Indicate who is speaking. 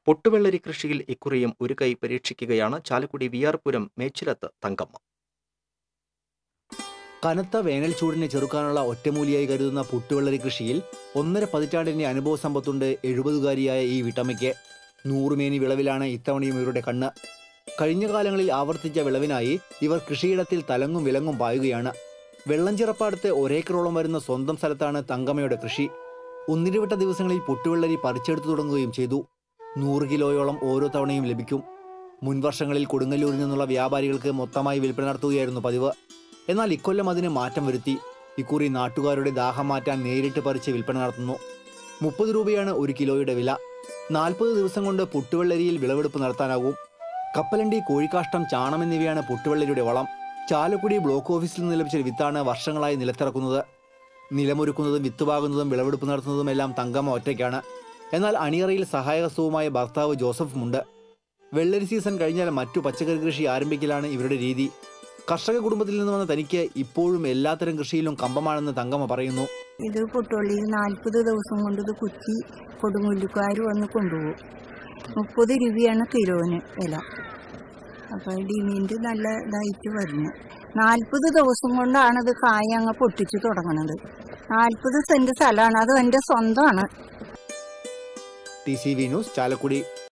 Speaker 1: പൊട്ടുവെള്ളരി കൃഷിയിൽ ഇക്കുറിയും ഒരു കൈ പരീക്ഷിക്കുകയാണ് ചാലക്കുടി വി ആർ പുരം മേച്ചിലത്ത് തങ്കമ്മ
Speaker 2: കനത്ത വേനൽ ചൂടിനെ ചെറുക്കാനുള്ള ഒറ്റമൂലിയായി കരുതുന്ന പുട്ടുവെള്ളരി കൃഷിയിൽ ഒന്നര പതിറ്റാണ്ടിന്റെ അനുഭവ സമ്പത്തുണ്ട് എഴുപതുകാരിയായ ഈ വീട്ടമ്മയ്ക്ക് നൂറുമേനി വിളവിലാണ് ഇത്തവണയും ഇവരുടെ കണ്ണ് കഴിഞ്ഞ കാലങ്ങളിൽ ആവർത്തിച്ച വിളവിനായി ഇവർ കൃഷിയിടത്തിൽ തലങ്ങും വിലങ്ങും പായുകയാണ് വെള്ളംചിറപ്പാടത്ത് ഒരേക്കറോളം വരുന്ന സ്വന്തം സ്ഥലത്താണ് തങ്കമ്മയുടെ കൃഷി ഒന്നിരുവിട്ട ദിവസങ്ങളിൽ പുട്ടുവെള്ളരി പറിച്ചെടുത്തു തുടങ്ങുകയും ചെയ്തു നൂറ് കിലോയോളം ഓരോ തവണയും ലഭിക്കും മുൻവർഷങ്ങളിൽ കൊടുങ്ങല്ലൂരിൽ നിന്നുള്ള വ്യാപാരികൾക്ക് മൊത്തമായി വിൽപ്പന നടത്തുകയായിരുന്നു പതിവ് എന്നാൽ ഇക്കൊല്ലം അതിന് മാറ്റം വരുത്തി ഇക്കുറി നാട്ടുകാരുടെ ദാഹം മാറ്റാൻ നേരിട്ട് പറിച്ച് വിൽപ്പന നടത്തുന്നു മുപ്പത് രൂപയാണ് ഒരു കിലോയുടെ വില നാൽപ്പത് ദിവസം കൊണ്ട് പുട്ടുവെള്ളരിയിൽ വിളവെടുപ്പ് നടത്താനാകും കപ്പലണ്ടി കോഴിക്കാഷ്ടം ചാണം എന്നിവയാണ് പുട്ടുവെള്ളരിയുടെ വളം ചാലക്കുടി ബ്ലോക്ക് ഓഫീസിൽ നിന്ന് ലഭിച്ച വിത്താണ് വർഷങ്ങളായി നിലത്തിറക്കുന്നത് നിലമൊരുക്കുന്നതും വിത്തുപാകുന്നതും വിളവെടുപ്പ് നടത്തുന്നതുമെല്ലാം തങ്കമ്മ ഒറ്റയ്ക്കാണ് എന്നാൽ അണിയറയിൽ സഹായകസ്തവുമായ ഭർത്താവ് ജോസഫുമുണ്ട് വെള്ളരി സീസൺ കഴിഞ്ഞാൽ മറ്റു പച്ചക്കറി കൃഷി ആരംഭിക്കലാണ് ഇവരുടെ രീതി കർഷക കുടുംബത്തിൽ നിന്ന് വന്ന തനിക്ക് ഇപ്പോഴും എല്ലാത്തരം കൃഷിയിലും കമ്പമാണെന്ന് തങ്കമ്മ പറയുന്നു
Speaker 3: ഇത് പൊട്ടുള്ളിയിൽ നാൽപ്പത് ദിവസം കൊണ്ട് ഇത് കുത്തി കൊടുങ്ങുല്ലുകാർ വന്ന് കൊണ്ടുപോകും മുപ്പത് രൂപയാണ് കിലോന് വില അപ്പോൾ ഡിമിൻ്റെ നല്ല ഇതായിട്ട് വരുന്നു നാൽപ്പത് ദിവസം കൊണ്ടാണ് ഇത് കായ അങ്ങ് പൊട്ടിച്ച് തുടങ്ങണത് നാൽപ്പത് സെൻറ്റ് സ്ഥലമാണ് അത് എൻ്റെ സ്വന്തമാണ്
Speaker 2: T C V news Chalakudy